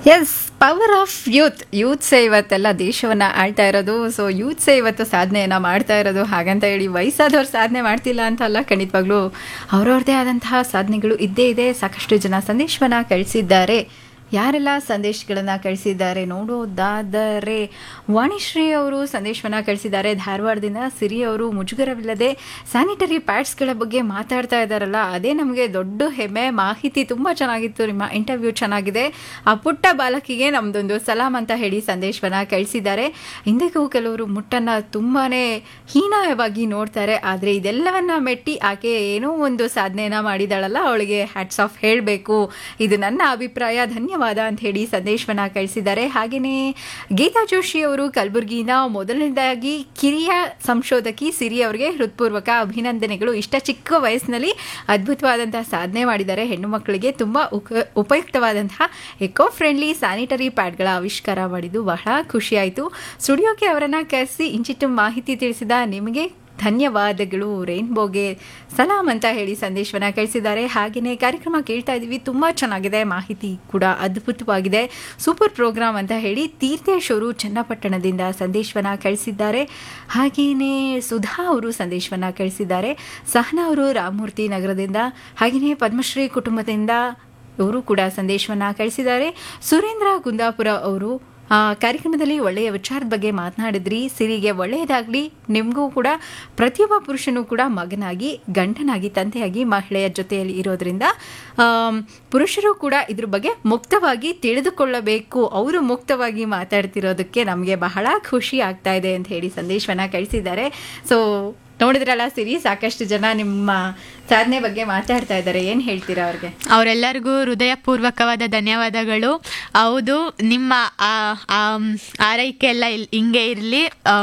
S power of youth ಯೂತ್ಸೇ ಇವತ್ತೆಲ್ಲ ದೇಶವನ್ನ ಆಳ್ತಾ ಇರೋದು ಸೊ ಯೂತ್ಸೇ ಇವತ್ತು ಸಾಧನೆಯನ್ನ ಮಾಡ್ತಾ ಇರೋದು ಹಾಗಂತ ಹೇಳಿ ವಯಸ್ಸಾದವ್ರು ಸಾಧನೆ ಮಾಡ್ತಿಲ್ಲ ಅಂತ ಅಲ್ಲ ಖಂಡಿತವಾಗ್ಲೂ ಅವ್ರವ್ರದ್ದೇ ಆದಂತಹ ಸಾಧನೆಗಳು ಇದ್ದೇ ಇದೆ ಸಾಕಷ್ಟು ಜನ ಸಂದೇಶವನ್ನ ಕಳಿಸಿದ್ದಾರೆ ಯಾರೆಲ್ಲ ಸಂದೇಶಗಳನ್ನ ಕಳಿಸಿದ್ದಾರೆ ನೋಡೋದಾದರೆ ವಾಣಿಶ್ರೀ ಅವರು ಸಂದೇಶವನ್ನ ಕಳಿಸಿದ್ದಾರೆ ಧಾರವಾಡದಿಂದ ಸಿರಿ ಅವರು ಮುಜುಗರವಿಲ್ಲದೆ ಸ್ಯಾನಿಟರಿ ಪ್ಯಾಡ್ಸ್ಗಳ ಬಗ್ಗೆ ಮಾತಾಡ್ತಾ ಇದ್ದಾರಲ್ಲ ಅದೇ ನಮಗೆ ದೊಡ್ಡ ಹೆಮ್ಮೆ ಮಾಹಿತಿ ತುಂಬ ಚೆನ್ನಾಗಿತ್ತು ನಿಮ್ಮ ಇಂಟರ್ವ್ಯೂ ಚೆನ್ನಾಗಿದೆ ಆ ಪುಟ್ಟ ಬಾಲಕಿಗೆ ನಮ್ದೊಂದು ಸಲಾಂ ಅಂತ ಹೇಳಿ ಸಂದೇಶವನ್ನ ಕಳಿಸಿದ್ದಾರೆ ಇಂದಿಗೂ ಕೆಲವರು ಮುಟ್ಟನ್ನ ತುಂಬಾನೇ ಹೀನಾಯವಾಗಿ ನೋಡ್ತಾರೆ ಆದರೆ ಇದೆಲ್ಲವನ್ನ ಮೆಟ್ಟಿ ಆಕೆ ಏನೋ ಒಂದು ಸಾಧನೆಯನ್ನ ಮಾಡಿದಾಳಲ್ಲ ಅವಳಿಗೆ ಹ್ಯಾಟ್ಸ್ ಆಫ್ ಹೇಳಬೇಕು ಇದು ನನ್ನ ಅಭಿಪ್ರಾಯ ಧನ್ಯವಾದ ಅಂತ ಹೇಳಿ ಸಂದೇಶವನ್ನ ಕಳಿಸಿದ್ದಾರೆ ಹಾಗೆಯೇ ಗೀತಾ ಜೋಶಿ ಅವರು ಕಲಬುರಗಿಯಿಂದ ಮೊದಲನೇದಾಗಿ ಕಿರಿಯ ಸಂಶೋಧಕಿ ಸಿರಿ ಅವರಿಗೆ ಹೃತ್ಪೂರ್ವಕ ಅಭಿನಂದನೆಗಳು ಇಷ್ಟ ಚಿಕ್ಕ ವಯಸ್ಸಿನಲ್ಲಿ ಅದ್ಭುತವಾದಂತಹ ಸಾಧನೆ ಮಾಡಿದ್ದಾರೆ ಹೆಣ್ಣು ಮಕ್ಕಳಿಗೆ ತುಂಬ ಉಕ ಉಪಯುಕ್ತವಾದಂತಹ ಎಕೋ ಫ್ರೆಂಡ್ಲಿ ಸ್ಯಾನಿಟರಿ ಪ್ಯಾಡ್ಗಳ ಆವಿಷ್ಕಾರ ಮಾಡಿದ್ದು ಬಹಳ ಖುಷಿಯಾಯಿತು ಸ್ಟುಡಿಯೋಗೆ ಅವರನ್ನು ಕರೆಸಿ ಇಂಚಿಟ್ಟು ಮಾಹಿತಿ ತಿಳಿಸಿದ ನಿಮಗೆ ಧನ್ಯವಾದಗಳು ರೈನ್ಬೋಗೆ ಸಲಾಂ ಅಂತ ಹೇಳಿ ಸಂದೇಶವನ್ನ ಕಳಿಸಿದ್ದಾರೆ ಹಾಗೆಯೇ ಕಾರ್ಯಕ್ರಮ ಕೇಳ್ತಾ ಇದ್ದೀವಿ ತುಂಬ ಚೆನ್ನಾಗಿದೆ ಮಾಹಿತಿ ಕೂಡ ಅದ್ಭುತವಾಗಿದೆ ಸೂಪರ್ ಪ್ರೋಗ್ರಾಮ್ ಅಂತ ಹೇಳಿ ತೀರ್ಥೇಶ್ ಅವರು ಚನ್ನಪಟ್ಟಣದಿಂದ ಸಂದೇಶವನ್ನ ಕಳಿಸಿದ್ದಾರೆ ಹಾಗೆಯೇ ಸುಧಾ ಅವರು ಸಂದೇಶವನ್ನ ಕಳಿಸಿದ್ದಾರೆ ಸಹನಾ ಅವರು ರಾಮಮೂರ್ತಿ ನಗರದಿಂದ ಹಾಗೆಯೇ ಪದ್ಮಶ್ರೀ ಕುಟುಂಬದಿಂದ ಇವರು ಕೂಡ ಸಂದೇಶವನ್ನ ಕಳಿಸಿದ್ದಾರೆ ಸುರೇಂದ್ರ ಕುಂದಾಪುರ ಅವರು ಆ ಕಾರ್ಯಕ್ರಮದಲ್ಲಿ ಒಳ್ಳೆಯ ವಿಚಾರದ ಬಗ್ಗೆ ಮಾತನಾಡಿದ್ರಿ ಸಿರಿಗೆ ಒಳ್ಳೆಯದಾಗಲಿ ನಿಮಗೂ ಕೂಡ ಪ್ರತಿಯೊಬ್ಬ ಪುರುಷನೂ ಕೂಡ ಮಗನಾಗಿ ಗಂಡನಾಗಿ ತಂದೆಯಾಗಿ ಮಹಿಳೆಯ ಜೊತೆಯಲ್ಲಿ ಇರೋದ್ರಿಂದ ಆಮ್, ಪುರುಷರು ಕೂಡ ಇದ್ರ ಬಗ್ಗೆ ಮುಕ್ತವಾಗಿ ತಿಳಿದುಕೊಳ್ಳಬೇಕು ಅವರು ಮುಕ್ತವಾಗಿ ಮಾತಾಡ್ತಿರೋದಕ್ಕೆ ನಮಗೆ ಬಹಳ ಖುಷಿ ಆಗ್ತಾ ಇದೆ ಅಂತ ಹೇಳಿ ಸಂದೇಶವನ್ನ ಕಳಿಸಿದ್ದಾರೆ ಸೊ ನೋಡಿದ್ರಲ್ಲ ಸಿರಿ ಸಾಕಷ್ಟು ಜನ ನಿಮ್ಮ ಸಾಧನೆ ಬಗ್ಗೆ ಮಾತಾಡ್ತಾ ಇದ್ದಾರೆ ಏನು ಹೇಳ್ತೀರಾ ಅವ್ರಿಗೆ ಅವರೆಲ್ಲರಿಗೂ ಹೃದಯಪೂರ್ವಕವಾದ ಧನ್ಯವಾದಗಳು ಹೌದು ನಿಮ್ಮ ಆ- ಆಮ್, ಆರೈಕೆ ಎಲ್ಲ ಇಲ್- ಹಿಂಗೆ ಇರಲಿ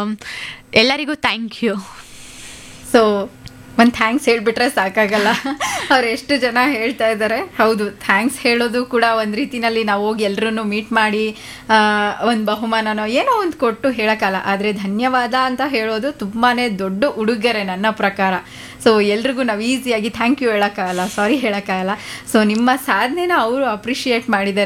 ಎಲ್ಲರಿಗೂ ಥ್ಯಾಂಕ್ ಯು ಸೊ ಒಂದು ಥ್ಯಾಂಕ್ಸ್ ಹೇಳ್ಬಿಟ್ರೆ ಸಾಕಾಗಲ್ಲ ಅವ್ರು ಎಷ್ಟು ಜನ ಹೇಳ್ತಾ ಇದ್ದಾರೆ ಹೌದು ಥ್ಯಾಂಕ್ಸ್ ಹೇಳೋದು ಕೂಡ ಒಂದು ರೀತಿನಲ್ಲಿ ನಾವು ಹೋಗಿ ಎಲ್ಲರನ್ನು ಮೀಟ್ ಮಾಡಿ ಒಂದು ಬಹುಮಾನನೋ ಏನೋ ಒಂದು ಕೊಟ್ಟು ಹೇಳೋಕ್ಕಲ್ಲ ಆದರೆ ಧನ್ಯವಾದ ಅಂತ ಹೇಳೋದು ತುಂಬಾ ದೊಡ್ಡ ಉಡುಗೊರೆ ನನ್ನ ಪ್ರಕಾರ ಸೊ ಎಲ್ರಿಗೂ ನಾವು ಈಸಿಯಾಗಿ ಥ್ಯಾಂಕ್ ಯು ಹೇಳೋಕ್ಕಾಗಲ್ಲ ಸಾರಿ ಹೇಳೋಕ್ಕಾಗಲ್ಲ ಸೊ ನಿಮ್ಮ ಸಾಧನೆನ ಅವರು ಅಪ್ರಿಷಿಯೇಟ್ ಮಾಡಿದ್ದಾರೆ